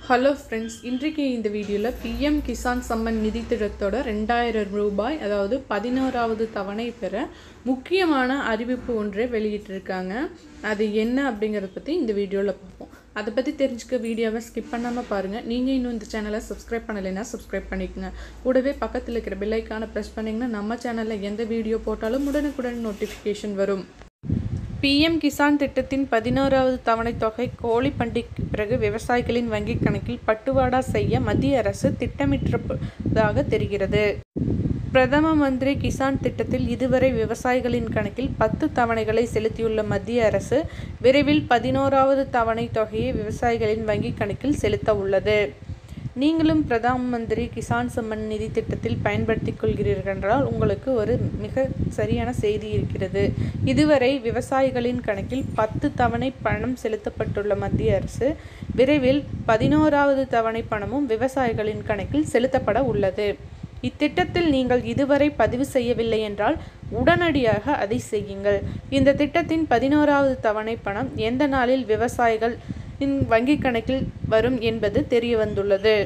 hello friends இன்றைக்கு இந்த வீடியோவில் பிஎம் கிசான் சம்மன் நிதி திட்டத்தோட ரெண்டாயிரம் ரூபாய் அதாவது பதினோராவது தவணை பெற முக்கியமான அறிவிப்பு ஒன்றை வெளியிட்டிருக்காங்க அது என்ன அப்படிங்கிறத பற்றி இந்த வீடியோவில் பார்ப்போம் அதை பற்றி தெரிஞ்சுக்க வீடியோவை ஸ்கிப் பண்ணாமல் பாருங்கள் நீங்கள் இன்னும் இந்த சேனலை சப்ஸ்கிரைப் பண்ணலைன்னா சப்ஸ்கிரைப் பண்ணிக்கோங்க கூடவே பக்கத்தில் இருக்கிற பெல்லைக்கான ப்ரெஸ் பண்ணிங்கன்னா நம்ம சேனலில் எந்த வீடியோ போட்டாலும் உடனுக்குடன் நோட்டிஃபிகேஷன் வரும் பிஎம் கிசான் திட்டத்தின் பதினோராவது தவணைத் தொகை கோழி பண்டிகைக்கு பிறகு விவசாயிகளின் வங்கிக் கணக்கில் பட்டுவாடா செய்ய மத்திய அரசு திட்டமிட்டிருப்பதாக தெரிகிறது பிரதம மந்திரி கிசான் திட்டத்தில் இதுவரை விவசாயிகளின் கணக்கில் பத்து தவணைகளை செலுத்தியுள்ள மத்திய அரசு விரைவில் பதினோராவது தவணை தொகையை விவசாயிகளின் வங்கிக் கணக்கில் செலுத்த உள்ளது நீங்களும் பிரதான் மந்திரி கிசான் சம்மன் நிதி திட்டத்தில் பயன்படுத்திக் கொள்கிறீர்கள் என்றால் உங்களுக்கு ஒரு மிக சரியான செய்தி இருக்கிறது இதுவரை விவசாயிகளின் கணக்கில் பத்து தவணை பணம் செலுத்தப்பட்டுள்ள மத்திய அரசு விரைவில் பதினோராவது தவணை பணமும் விவசாயிகளின் கணக்கில் செலுத்தப்பட உள்ளது இத்திட்டத்தில் நீங்கள் இதுவரை பதிவு செய்யவில்லை என்றால் உடனடியாக அதை செய்யுங்கள் இந்த திட்டத்தின் பதினோராவது தவணை பணம் எந்த நாளில் விவசாயிகள் வங்கிக் கணக்கில் வரும் என்பது தெரிய வந்துள்ளது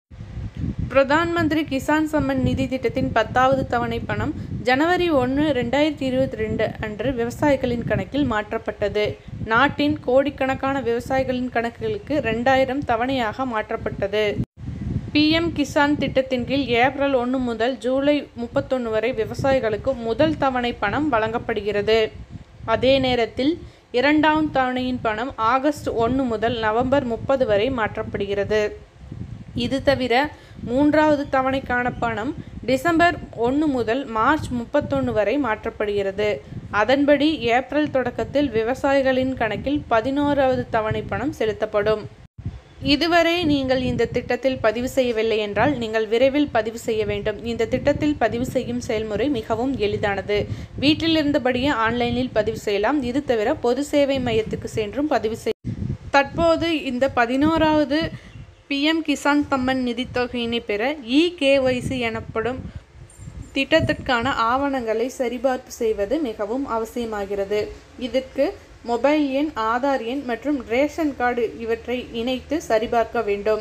பிரதான் மந்திரி கிசான் சம்மன் நிதி திட்டத்தின் பத்தாவது தவணை பணம் ஜனவரி ஒன்று ரெண்டாயிரத்தி இருபத்தி ரெண்டு அன்று விவசாயிகளின் கணக்கில் மாற்றப்பட்டது நாட்டின் கோடிக்கணக்கான விவசாயிகளின் கணக்குகளுக்கு ரெண்டாயிரம் தவணையாக மாற்றப்பட்டது பிஎம் கிசான் திட்டத்தின் கீழ் ஏப்ரல் ஒன்று முதல் ஜூலை முப்பத்தொன்று வரை விவசாயிகளுக்கு முதல் தவணை பணம் வழங்கப்படுகிறது அதே நேரத்தில் இரண்டாம் தவணையின் பணம் ஆகஸ்ட் ஒன்று முதல் நவம்பர் முப்பது வரை மாற்றப்படுகிறது இது தவிர மூன்றாவது தவணைக்கான பணம் டிசம்பர் ஒன்று முதல் மார்ச் முப்பத்தொன்று வரை மாற்றப்படுகிறது அதன்படி ஏப்ரல் தொடக்கத்தில் விவசாயிகளின் கணக்கில் பதினோராவது தவணை பணம் செலுத்தப்படும் இதுவரை நீங்கள் இந்த திட்டத்தில் பதிவு செய்யவில்லை என்றால் நீங்கள் விரைவில் பதிவு செய்ய வேண்டும் இந்த திட்டத்தில் பதிவு செய்யும் செயல்முறை மிகவும் எளிதானது வீட்டில் இருந்தபடியே ஆன்லைனில் பதிவு செய்யலாம் இது தவிர பொது சேவை மையத்துக்கு சென்றும் பதிவு செய் தற்போது இந்த பதினோராவது பிஎம் கிசான் தம்மன் நிதித்தொகையினை பெற இ கேஒய்சி எனப்படும் திட்டத்திற்கான ஆவணங்களை சரிபார்ப்பு செய்வது மிகவும் அவசியமாகிறது இதற்கு மொபைல் எண் ஆதார் எண் மற்றும் ரேஷன் கார்டு இவற்றை இணைத்து சரிபார்க்க வேண்டும்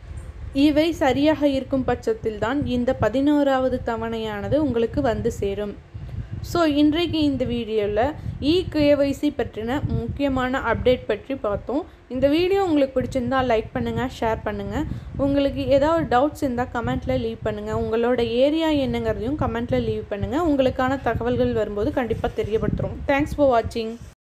இவை சரியாக இருக்கும் பட்சத்தில்தான் இந்த பதினோராவது தவணையானது உங்களுக்கு வந்து சேரும் ஸோ இன்றைக்கு இந்த வீடியோவில் இ கேஒய்சி பற்றின முக்கியமான அப்டேட் பற்றி பார்த்தோம் இந்த வீடியோ உங்களுக்கு பிடிச்சிருந்தா லைக் பண்ணுங்கள் ஷேர் பண்ணுங்கள் உங்களுக்கு ஏதாவது டவுட்ஸ் இருந்தால் கமெண்ட்டில் லீவ் பண்ணுங்கள் உங்களோட ஏரியா என்னங்கிறதையும் கமெண்ட்டில் லீவ் பண்ணுங்கள் உங்களுக்கான தகவல்கள் வரும்போது கண்டிப்பாக தெரியப்படுத்துகிறோம் தேங்க்ஸ் ஃபார் வாட்சிங்